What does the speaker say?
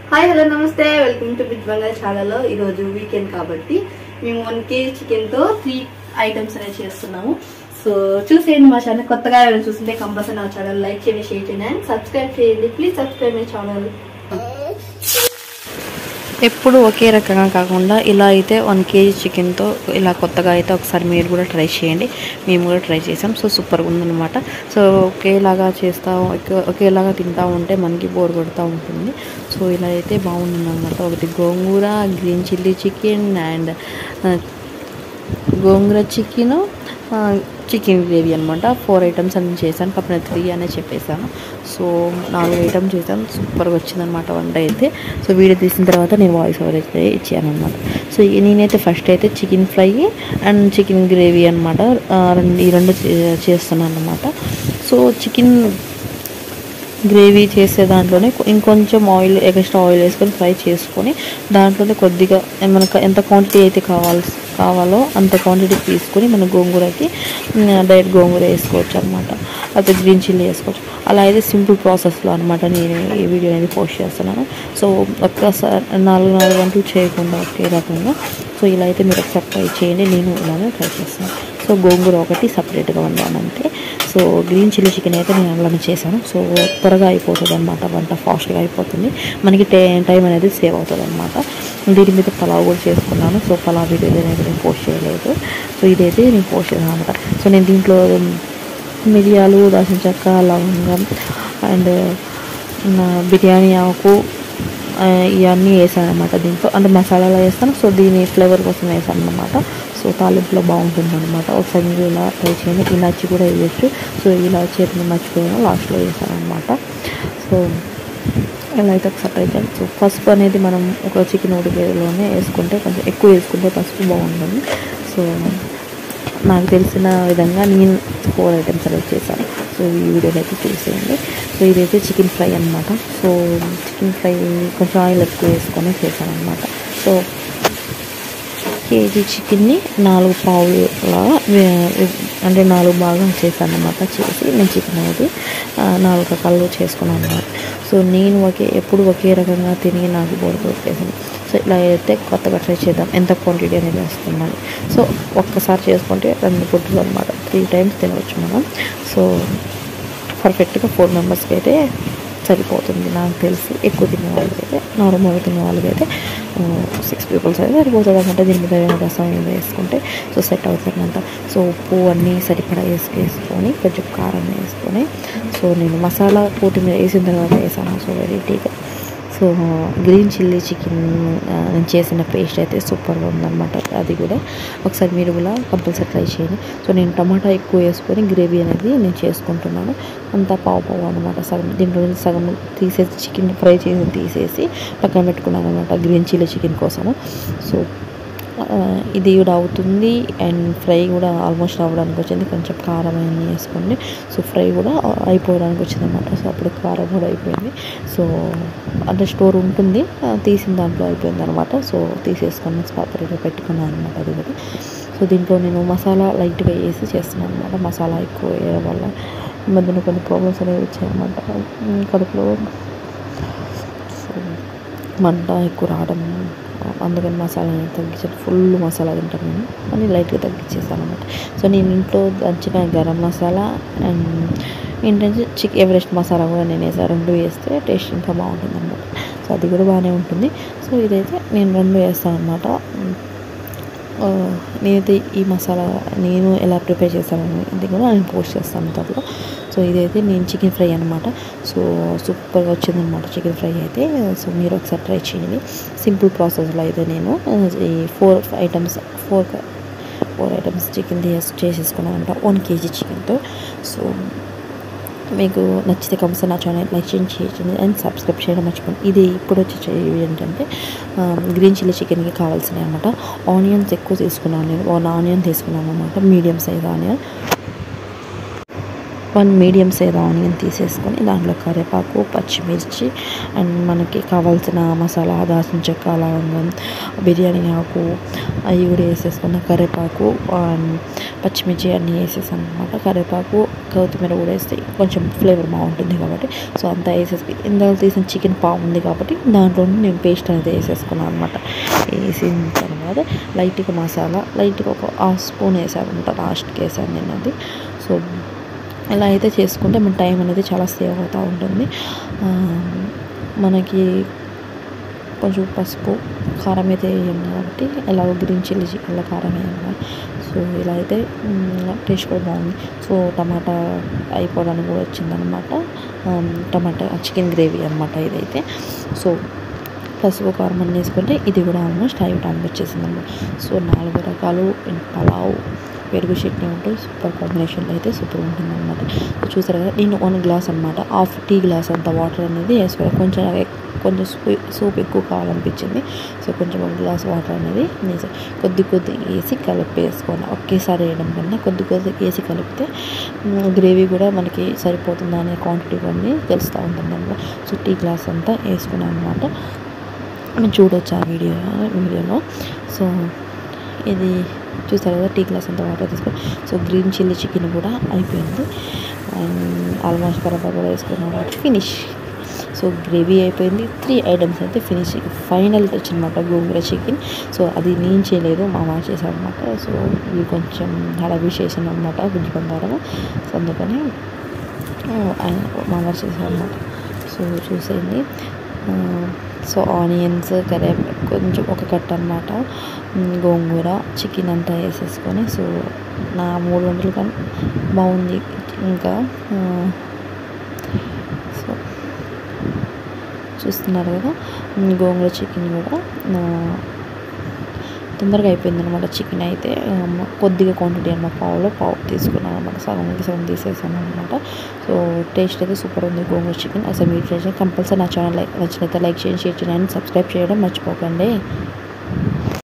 hi hello నమస్తే welcome to bit Bengal ఛానల్లో ఈరోజు వీకెండ్ కాబట్టి మేము వన్ కేజీ చికెన్తో త్రీ ఐటమ్స్ అనేవి చేస్తున్నాము సో చూసేయండి మా ఛానల్ కొత్తగా ఎవరైనా చూస్తుంటే కంపల్సరీ నా ఛానల్ లైక్ చేయండి షేర్ చేయండి అండ్ సబ్స్క్రైబ్ చేయండి ప్లీజ్ సబ్స్క్రైబ్ మై ఛానల్ ఎప్పుడు ఒకే రకంగా కాకుండా ఇలా అయితే వన్ కేజీ చికెన్తో ఇలా కొత్తగా అయితే ఒకసారి మీరు కూడా ట్రై చేయండి మేము కూడా ట్రై చేసాం సో సూపర్గా ఉందన్నమాట సో ఒకేలాగా చేస్తా ఒకే- ఒకేలాగా తింటా ఉంటే మనకి బోర్ కొడుతూ ఉంటుంది సో ఇలా అయితే బాగుందన్నమాట ఒకటి gongura green chilli chicken and gongura chicken chicken gravy అనమాట ఫోర్ ఐటమ్స్ అని చేశాను కాకపోతే త్రీ అనే చెప్పేశాను సో నాలుగు ఐటమ్స్ చేశాను సూపర్గా వచ్చిందనమాట వంట అయితే సో వీడియో తీసిన తర్వాత నేను వాయిస్ ఓవర్ అయితే ఇచ్చాను అనమాట సో ఈ- నేనైతే ఫస్ట్ అయితే chicken fry and chicken gravy అనమాట రెండు ఈ రెండు చే- చేస్తున్నాను అనమాట సో చికెన్ గ్రేవీ చేసే దాంట్లోనే కొ- ఇంకొంచెం ఆయిల్ ఎక్స్ట్రా ఆయిల్ వేసుకొని ఫ్రై చేసుకొని దాంట్లోనే కొద్దిగా మనకు ఎంత క్వాంటిటీ అయితే కావాల్సి కావాలో అంత క్వాంటిటీ తీసుకొని మన గోంగూరకి డైరెక్ట్ గోంగూర వేసుకోవచ్చు అనమాట అయితే గ్రీన్ చిల్లీ వేసుకోవచ్చు అలా అయితే సింపుల్ ప్రాసెస్లో అనమాట నేను ఈ వీడియో అనేది పోస్ట్ చేస్తున్నాను సో ఒక్కసారి నాలుగు నాలుగు గంటలు చేయకుండా ఒకే రకంగా సో ఇలా అయితే మీరు ఒకసారి ట్రై చేయండి నేను ఇలానే ట్రై చేస్తాను సో గోంగూర ఒకటి సపరేట్గా వండాను అంతే సో గ్రీన్ చిల్లీ చికెన్ అయితే నేను అలానే చేశాను సో త్వరగా అయిపోతుంది అనమాట వంట ఫాస్ట్గా అయిపోతుంది మనకి టే టైం అనేది సేవ్ అవుతుంది అనమాట దీని మీద పలావ్ కూడా చేసుకున్నాను సో పలావ్ వీడియో అనేది నేను పోస్ట్ చేయలేదు సో ఇదైతే నేను పోస్ట్ చేశాను అనమాట సో నేను దీంట్లో మిరియాలు దాల్చిన చెక్క లవంగం అండ్ బిర్యానీ ఆకు ఆ, ఇవన్నీ వేసాను అనమాట దీంట్లో అంటే మసాలాలో వేస్తాను సో దీని ఫ్లేవర్ కోసం వేసాను అనమాట సో తాలింపులో బాగుంటుంది అనమాట ఒకసారి మీరు ఇలా ట్రై చేయండి ఇలాచి కూడా వేయచ్చు సో ఇలాచి అయితే నేను మర్చిపోయాను లాస్ట్లో వేసాను అనమాట సో ఇలా అయితే ఒకసారి ట్రై చేయండి సో పసుపు అనేది మనం ఒక చికెన్ ఉడికేలోనే వేసుకుంటే కొంచెం ఎక్కువ వేసుకుంటే పసుపు బాగుంటుంది సో నాకు తెలిసిన విధంగా నేను ఫోర్ ఐటమ్స్ అనేది చేశాను సో ఈ వీడియోలో అయితే చూసేయండి సో ఇదైతే చికెన్ ఫ్రై అనమాట సో చికెన్ ఫ్రై కొంచెం ఆయిల్ ఎక్కువ వేసుకొని చేశాను అనమాట సో కేజీ చికెన్ని నాలుగు పావులా అంటే నాలుగు భాగాలు చేశాను అనమాట చేసి నేను చికెన్ అనేది ఆ, నాలుగు రకాలు చేసుకున్నాను అనమాట సో నేను ఒకే ఎప్పుడు ఒకే రకంగా తిని నాకు బోర్ కొట్టేసాను సో ఇలా అయితే కొత్తగా ట్రై చేద్దాం ఎంత క్వాంటిటీ అనేది వేసుకున్నాను సో ఒక్కసారి చేసుకుంటే రెండు పుట్టులు అనమాట త్రీ టైమ్స్ తినవచ్చు మనం సో పర్ఫెక్ట్గా ఫోర్ మెంబర్స్కి అయితే సరిపోతుంది నాకు తెలిసి ఎక్కువ తినే వాళ్ళకైతే నార్మల్గా తినే వాళ్ళకైతే సిక్స్ పీపుల్స్ అయితే సరిపోతుంది అనమాట దీని మీద ఏమైనా రసం ఏదో వేసుకుంటే సో సెట్ అవుతుందంట సో ఉప్పు అన్నీ సరిపడా వేసుకేసుకొని కొంచెం కారం వేసుకొని సో నేను మసాలా కొత్తిమీర వేసిన తర్వాత వేసాను సో వెరైటీగా సో గ్రీన్ చిల్లీ చికెన్ నేను చేసిన పేస్ట్ అయితే సూపర్గా ఉందన్నమాట అది కూడా ఒకసారి మీరు కూడా కంపల్సరీ ట్రై చేయండి సో నేను టమాటా ఎక్కువ వేసుకొని గ్రేవీ అనేది నేను చేసుకుంటున్నాను అంతా పావు పావు అనమాట సగం దీంట్లో నుంచి సగం తీసేసి చికెన్ ఫ్రై చేసి తీసేసి పక్కన పెట్టుకున్నాను అనమాట గ్రీన్ చిల్లీ చికెన్ కోసము సో ఆ, ఇది కూడా అవుతుంది అండ్ ఫ్రై కూడా ఆల్మోస్ట్ అవ్వడానికి వచ్చింది కొంచెం కారం అన్నీ వేసుకోండి సో ఫ్రై కూడా అయిపోవడానికి వచ్చింది అనమాట సో అప్పుడు కారం కూడా అయిపోయింది సో అంటే స్టోర్ ఉంటుంది ఆ, తీసిన దాంట్లో అయిపోయింది అనమాట సో తీసేసుకొని సపరేట్గా పెట్టుకున్నాను అనమాట అది కూడా సో దీంట్లో నేను మసాలా లైట్గా వేసి చేస్తున్నాను అనమాట మసాలా ఎక్కువ వేయడం వల్ల ఈ మధ్యన కొన్ని ప్రాబ్లమ్స్ అనేవి వచ్చాయన్నమాట ఉమ్, కడుపులో సో మంట ఎక్కువ రావడం అందుకని మసాలా తగ్గించాను ఫుల్ మసాలా తింటాను నేను అని లైట్గా తగ్గించేస్తాను అనమాట సో నేను ఇంట్లో దంచిన గరం మసాలా అండ్ ఏంటంటే చిక్ ఎవరెస్ట్ మసాలా కూడా నేను వేసాను రెండు వేస్తే టేస్ట్ ఇంకా బాగుంటుంది అనమాట సో అది కూడా బాగానే ఉంటుంది సో ఇదైతే నేను రెండు వేస్తాను అనమాట ఆ, నేనైతే ఈ మసాలా నేను ఎలా ప్రిపేర్ చేస్తాను ఇది కూడా నేను పోస్ట్ చేస్తాను త్వరలో సో ఇదైతే నేను చికెన్ ఫ్రై అనమాట సో సూపర్గా వచ్చిందనమాట చికెన్ ఫ్రై అయితే సో మీరు ఒకసారి ట్రై చేయండి సింపుల్ ప్రాసెస్లో అయితే నేను ఆ, ఈ four items four four items chicken చేసేసుకున్నాను అనమాట వన్ కేజీ చికెన్తో సో మీకు నచ్చితే కంపల్సరీ నా ఛానల్ లైక్ చేయండి షేర్ చేయండి అండ్ సబ్స్క్రైబ్ చేయడం మర్చిపోండి ఇది ఇప్పుడు వచ్చే ఇవి ఏంటంటే గ్రీన్ చిల్లీ చికెన్కి కావాల్సినవి అనమాట ఆనియన్స్ ఎక్కువ తీసుకున్నాను నేను వన్ ఆనియన్ తీసుకున్నాను అనమాట medium size onion one medium size onion తీసేసుకొని దాంట్లో కరివేపాకు పచ్చిమిర్చి అండ్ మనకి కావాల్సిన మసాలా దాల్చిన చెక్క లవంగం బిర్యానీ ఆకు అవి కూడా వేసేసుకున్న కరివేపాకు అండ్ పచ్చిమిర్చి అన్నీ వేసేసాను అనమాట కరివేపాకు కొత్తిమీర కూడా వేస్తే కొంచెం ఫ్లేవర్ బాగుంటుంది కాబట్టి సో అంతా వేసేసి ఇందాక తీసిన చికెన్ పావు ఉంది కాబట్టి దాంట్లో నేను పేస్ట్ అనేది వేసేసుకున్నాను అనమాట వేసిన తర్వాత లైట్గా మసాలా లైట్గా ఒక హాఫ్ స్పూన్ వేసాను అనమాట లాస్ట్కి వేసాను నేను అది సో ఇలా అయితే చేసుకుంటే మన టైం అనేది చాలా సేవ్ అవుతూ ఉంటుంది ఆ, మనకి కొంచెం పసుపు కారం అయితే వేయం కాబట్టి ఎలాగో గ్రీన్ చిల్లీ చికెన్లో కారం వేయం కదా సో ఇలా అయితే టేస్ట్ కూడా బాగుంది సో టమాటా అయిపోవడానికి కూడా వచ్చిందనమాట టమాటా చికెన్ గ్రేవీ అనమాట ఇదైతే సో పసుపు కారం అన్నీ వేసుకుంటే ఇది కూడా ఆల్మోస్ట్ అయిపోవడానికి వచ్చేసింది అనమాట సో నాలుగు రకాలు పలావ్ పెరుగు చట్నీ ఉంటే సూపర్ కాంబినేషన్లో అయితే సూపర్ ఉంటుంది అనమాట చూసారు కదా నేను వన్ గ్లాస్ అనమాట హాఫ్ టీ గ్లాస్ అంత వాటర్ అనేది వేసుకోవాలి కొంచెం నాకు ఎక్- కొంచెం సూప్ సూప్ ఎక్కువ కావాలనిపించింది సో కొంచెం ఒక గ్లాస్ వాటర్ అనేది వేసి కొద్ది కొద్ది వేసి కలిపేసుకోవాలి ఒకేసారి వేయడం కన్నా కొద్ది కొద్ది వేసి కలిపితే గ్రేవీ కూడా మనకి సరిపోతుందా అనే క్వాంటిటీ కొన్ని తెలుస్తూ ఉంటుంది అనమాట సో టీ గ్లాస్ అంతా వేసుకున్నాను అనమాట మనం చూడొచ్చు ఆ వీడియో వీడియోలో సో ఇది చూస్తారు కదా టీ గ్లాస్ అంతా వాటర్ తీసుకొని సో గ్రీన్ చిల్లీ చికెన్ కూడా అయిపోయింది అండ్ ఆల్మోస్ట్ కరపా కూడా వేసుకున్నాం కాబట్టి ఫినిష్ సో గ్రేవీ అయిపోయింది త్రీ ఐటమ్స్ అయితే ఫినిష్ ఫైనల్ టచ్ అనమాట గోంగూర చికెన్ సో అది నేను చేయలేదు మా అమ్మ చేశాను అనమాట సో ఇది కొంచెం హడావి చేసాను అనమాట గుజ్జు బంగారము సో అందుకని ఆ, ఆయన మా అమ్మ చేశాను అనమాట సో చూసేయండి ఆ, సో ఆనియన్స్ కరే కొంచెం ఒక కట్ అనమాట గోంగూర చికెన్ అంతా వేసేసుకొని సో నా మూడు వంటలు కానీ బాగుంది ఇంకా ఆ, సో చూస్తున్నారు కదా ఉమ్, గోంగూర చికెన్ కూడా ఆ, తొందరగా అయిపోయింది అనమాట చికెన్ అయితే ఆ, మ- కొద్దిగా క్వాంటిటీ అన్నమాట పావులో పావు తీసుకున్నాను అనమాట సగంకి సగం తీసేసాను అనమాట సో టేస్ట్ అయితే సూపర్ ఉంది గోంగూర చికెన్ అసలు మీరు చేసిన కంపల్సరీ నా ఛానల్ లైక్ నచ్చినైతే లైక్ చేయండి షేర్ చేయండి అండ్ సబ్స్క్రైబ్ చేయడం మర్చిపోకండి